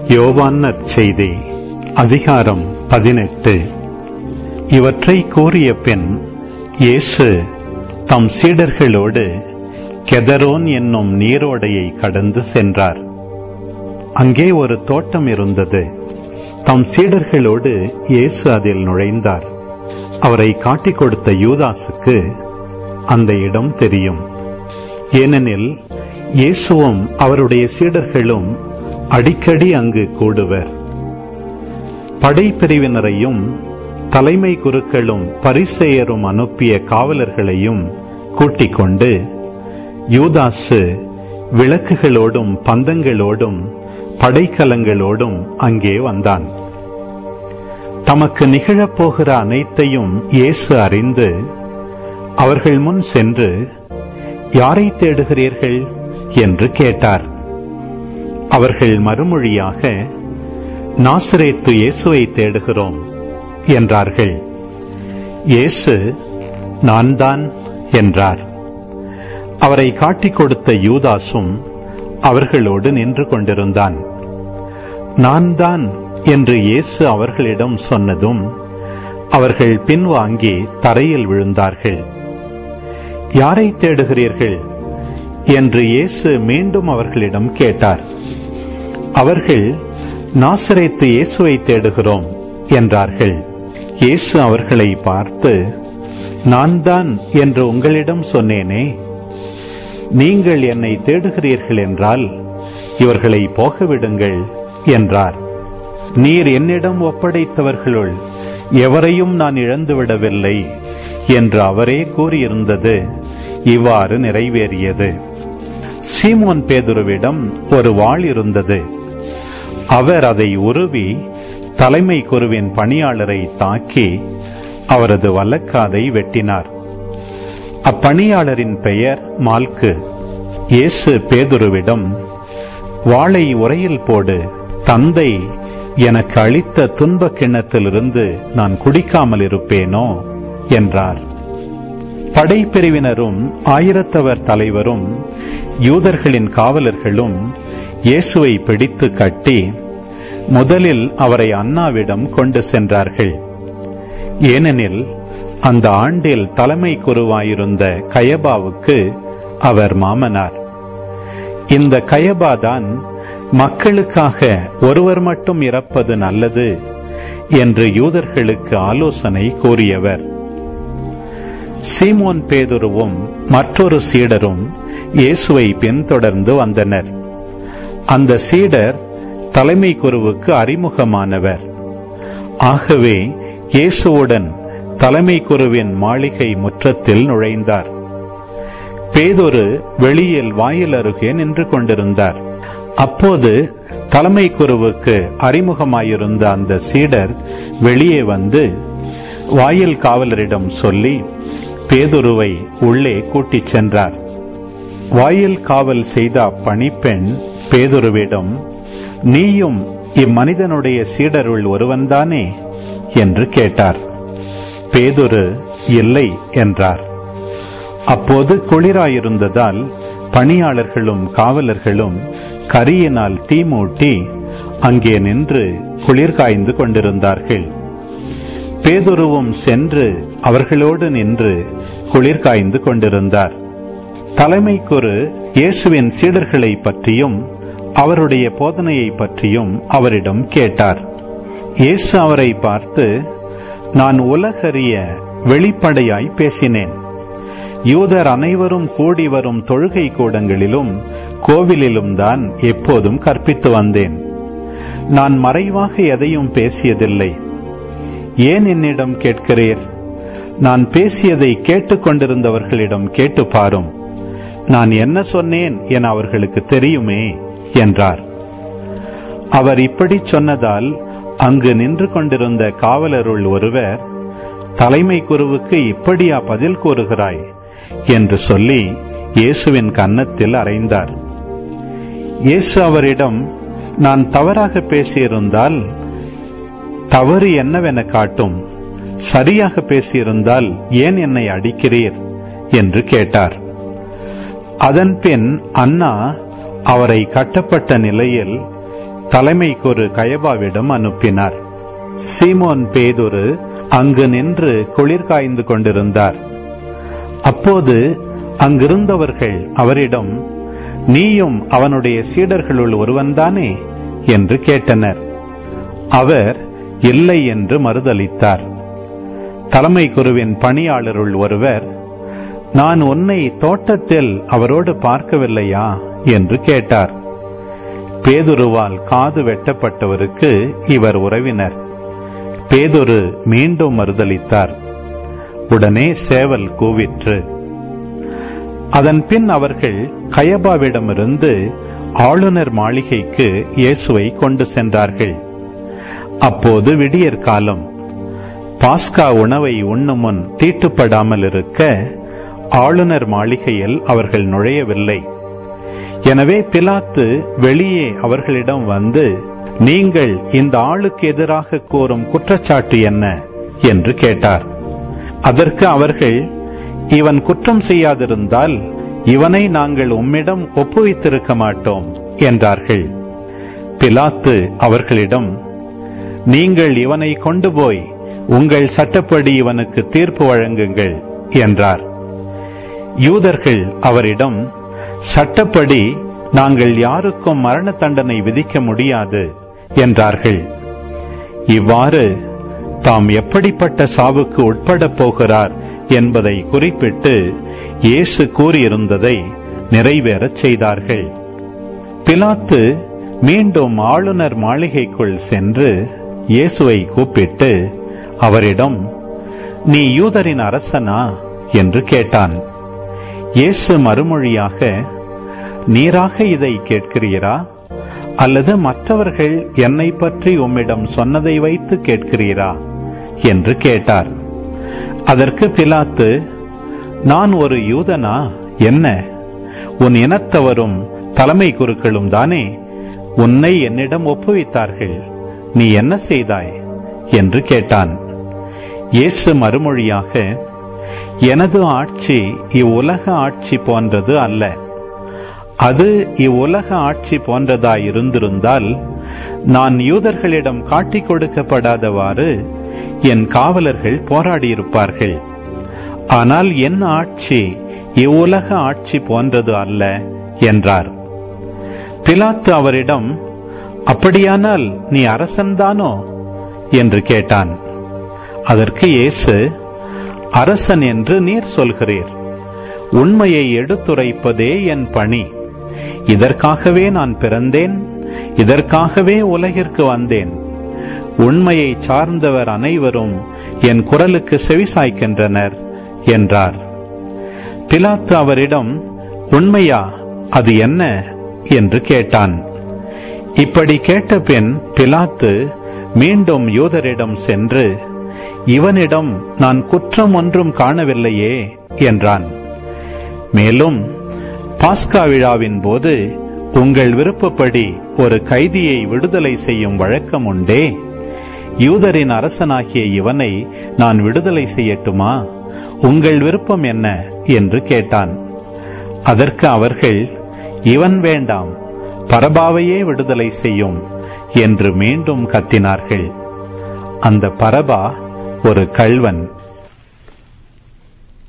யோவான் நற்செய்தி அதிகாரம் பதினெட்டு இவற்றை கூறிய பின் இயேசு தம் சீடர்களோடு கெதரோன் என்னும் நீரோடையை கடந்து சென்றார் அங்கே ஒரு தோட்டம் இருந்தது தம் சீடர்களோடு இயேசு அதில் நுழைந்தார் அவரை காட்டிக் கொடுத்த யூதாசுக்கு அந்த இடம் தெரியும் ஏனெனில் இயேசுவும் அவருடைய சீடர்களும் அடிக்கடி அங்கு கூடுவர் படைப்பிரிவினரையும் தலைமை குருக்களும் பரிசெயரும் அனுப்பிய காவலர்களையும் கூட்டிக் கொண்டு யூதாசு விளக்குகளோடும் பந்தங்களோடும் படைக்கலங்களோடும் அங்கே வந்தான் தமக்கு நிகழப்போகிற அனைத்தையும் இயேசு அறிந்து அவர்கள் முன் சென்று யாரை தேடுகிறீர்கள் என்று கேட்டார் அவர்கள் மறுமொழியாக நாசிரேத்து இயேசுவை தேடுகிறோம் என்றார்கள் இயேசு நான் தான் என்றார் அவரை காட்டிக் கொடுத்த யூதாசும் அவர்களோடு நின்று கொண்டிருந்தான் நான் தான் என்று இயேசு அவர்களிடம் சொன்னதும் அவர்கள் பின்வாங்கி தரையில் விழுந்தார்கள் யாரை தேடுகிறீர்கள் என்று இயேசு மீண்டும் அவர்களிடம் கேட்டார் அவர்கள் நாசரேத்து இயேசுவை தேடுகிறோம் என்றார்கள் இயேசு அவர்களை பார்த்து நான் தான் என்று உங்களிடம் சொன்னேனே நீங்கள் என்னை தேடுகிறீர்கள் என்றால் இவர்களை போகவிடுங்கள் என்றார் நீர் என்னிடம் ஒப்படைத்தவர்களுள் எவரையும் நான் இழந்துவிடவில்லை என்று அவரே கூறியிருந்தது இவ்வாறு நிறைவேறியது சீமோன் பேதுருவிடம் ஒரு வாள் இருந்தது அவர் அதை உருவி தலைமை குருவின் பணியாளரை தாக்கி அவரது வலக்காதை வெட்டினார் அப்பணியாளரின் பெயர் மால்கு இயேசு பேதுருவிடம் வாளை உரையில் போடு தந்தை எனக்கு அளித்த துன்ப கிண்ணத்திலிருந்து நான் குடிக்காமல் இருப்பேனோ என்றார் படைப்பிரிவினரும் ஆயிரத்தவர் தலைவரும் யூதர்களின் காவலர்களும் இயேசுவை பிடித்து கட்டி முதலில் அவரை அண்ணாவிடம் கொண்டு சென்றார்கள் ஏனெனில் அந்த ஆண்டில் தலைமை குருவாயிருந்த கயபாவுக்கு அவர் மாமனார் இந்த கயபாதான் மக்களுக்காக ஒருவர் மட்டும் இறப்பது நல்லது என்று யூதர்களுக்கு ஆலோசனை கூறியவர் சீமோன் பேதுருவும் மற்றொரு சீடரும் இயேசுவை பின்தொடர்ந்து வந்தனர் அந்த சீடர் தலைமை குருவுக்கு அறிமுகமானவர் ஆகவே இயேசுவுடன் தலைமை குருவின் மாளிகை முற்றத்தில் நுழைந்தார் பேதொரு வெளியில் வாயில் அருகே நின்று கொண்டிருந்தார் அப்போது தலைமை குருவுக்கு அறிமுகமாயிருந்த அந்த சீடர் வெளியே வந்து வாயில் காவலரிடம் சொல்லி பேதுருவை உள்ளே கூட்டிச் சென்றார் வாயில் காவல் செய்த அப்பணிப்பெண் பேதுருவிடம் நீயும் இம்மனிதனுடைய சீடருள் ஒருவன்தானே என்று கேட்டார் பேதுரு இல்லை என்றார் அப்போது குளிராயிருந்ததால் பணியாளர்களும் காவலர்களும் கரியினால் தீ மூட்டி அங்கே நின்று குளிர் காய்ந்து கொண்டிருந்தார்கள் பேதுருவும் சென்று அவர்களோடு நின்று குளிர் காய்ந்து கொண்டிருந்தார் தலைமை குரு இயேசுவின் சீடர்களை பற்றியும் அவருடைய போதனையை பற்றியும் அவரிடம் கேட்டார் இயேசு அவரை பார்த்து நான் உலகறிய வெளிப்படையாய் பேசினேன் யூதர் அனைவரும் கூடி வரும் தொழுகை கூடங்களிலும் கோவிலிலும் தான் எப்போதும் கற்பித்து வந்தேன் நான் மறைவாக எதையும் பேசியதில்லை ஏன் என்னிடம் கேட்கிறீர் நான் பேசியதை கேட்டுக்கொண்டிருந்தவர்களிடம் கேட்டு பாரும் நான் என்ன சொன்னேன் என அவர்களுக்கு தெரியுமே என்றார் அவர் இப்படி சொன்னதால் அங்கு நின்று கொண்டிருந்த காவலருள் ஒருவர் தலைமை குருவுக்கு இப்படியா பதில் கூறுகிறாய் என்று சொல்லி இயேசுவின் கன்னத்தில் அறைந்தார் இயேசு அவரிடம் நான் தவறாக பேசியிருந்தால் தவறு என்னவென காட்டும் சரியாக பேசியிருந்தால் ஏன் என்னை அடிக்கிறீர் என்று கேட்டார் அதன்பின் அண்ணா அவரை கட்டப்பட்ட நிலையில் தலைமை குரு கயபாவிடம் அனுப்பினார் சீமோன் பேதுரு அங்கு நின்று குளிர் காய்ந்து கொண்டிருந்தார் அப்போது அங்கிருந்தவர்கள் அவரிடம் நீயும் அவனுடைய சீடர்களுள் ஒருவன்தானே என்று கேட்டனர் அவர் இல்லை என்று மறுதளித்தார் தலைமை குருவின் பணியாளருள் ஒருவர் நான் உன்னை தோட்டத்தில் அவரோடு பார்க்கவில்லையா என்று கேட்டார் பேதுருவால் காது வெட்டப்பட்டவருக்கு இவர் உறவினர் பேதுரு மீண்டும் மறுதளித்தார் உடனே சேவல் கூவிற்று அதன் பின் அவர்கள் கயபாவிடமிருந்து ஆளுநர் மாளிகைக்கு இயேசுவை கொண்டு சென்றார்கள் அப்போது விடியற் காலம் பாஸ்கா உணவை உண்ணும் முன் தீட்டுப்படாமல் இருக்க ஆளுநர் மாளிகையில் அவர்கள் நுழையவில்லை எனவே பிலாத்து வெளியே அவர்களிடம் வந்து நீங்கள் இந்த ஆளுக்கு எதிராக கூறும் குற்றச்சாட்டு என்ன என்று கேட்டார் அதற்கு அவர்கள் இவன் குற்றம் செய்யாதிருந்தால் இவனை நாங்கள் உம்மிடம் ஒப்புவித்திருக்க மாட்டோம் என்றார்கள் பிலாத்து அவர்களிடம் நீங்கள் இவனை கொண்டு போய் உங்கள் சட்டப்படி இவனுக்கு தீர்ப்பு வழங்குங்கள் என்றார் யூதர்கள் அவரிடம் சட்டப்படி நாங்கள் யாருக்கும் மரண தண்டனை விதிக்க முடியாது என்றார்கள் இவ்வாறு தாம் எப்படிப்பட்ட சாவுக்கு உட்படப் போகிறார் என்பதை குறிப்பிட்டு இயேசு கூறியிருந்ததை நிறைவேறச் செய்தார்கள் பிலாத்து மீண்டும் ஆளுநர் மாளிகைக்குள் சென்று இயேசுவை கூப்பிட்டு அவரிடம் நீ யூதரின் அரசனா என்று கேட்டான் இயேசு மறுமொழியாக நீராக இதை கேட்கிறீரா அல்லது மற்றவர்கள் என்னை பற்றி உம்மிடம் சொன்னதை வைத்து கேட்கிறீரா என்று கேட்டார் அதற்கு பிலாத்து நான் ஒரு யூதனா என்ன உன் இனத்தவரும் தலைமை குருக்களும் தானே உன்னை என்னிடம் ஒப்புவித்தார்கள் நீ என்ன செய்தாய் என்று கேட்டான் இயேசு மறுமொழியாக எனது ஆட்சி இவ்வுலக ஆட்சி போன்றது அல்ல அது இவ்வுலக ஆட்சி போன்றதாய் இருந்திருந்தால் நான் யூதர்களிடம் காட்டிக் கொடுக்கப்படாதவாறு என் காவலர்கள் போராடியிருப்பார்கள் ஆனால் என் ஆட்சி இவ்வுலக ஆட்சி போன்றது அல்ல என்றார் பிலாத்து அவரிடம் அப்படியானால் நீ அரசன்தானோ என்று கேட்டான் அதற்கு இயேசு அரசன் என்று நீர் சொல்கிறீர் உண்மையை எடுத்துரைப்பதே என் பணி இதற்காகவே நான் பிறந்தேன் இதற்காகவே உலகிற்கு வந்தேன் உண்மையை சார்ந்தவர் அனைவரும் என் குரலுக்கு செவிசாய்க்கின்றனர் என்றார் பிலாத்து அவரிடம் உண்மையா அது என்ன என்று கேட்டான் இப்படி கேட்ட பின் பிலாத்து மீண்டும் யூதரிடம் சென்று இவனிடம் நான் குற்றம் ஒன்றும் காணவில்லையே என்றான் மேலும் பாஸ்கா விழாவின் போது உங்கள் விருப்பப்படி ஒரு கைதியை விடுதலை செய்யும் வழக்கம் உண்டே யூதரின் அரசனாகிய இவனை நான் விடுதலை செய்யட்டுமா உங்கள் விருப்பம் என்ன என்று கேட்டான் அதற்கு அவர்கள் இவன் வேண்டாம் பரபாவையே விடுதலை செய்யும் என்று மீண்டும் கத்தினார்கள் அந்த பரபா ஒரு கள்வன்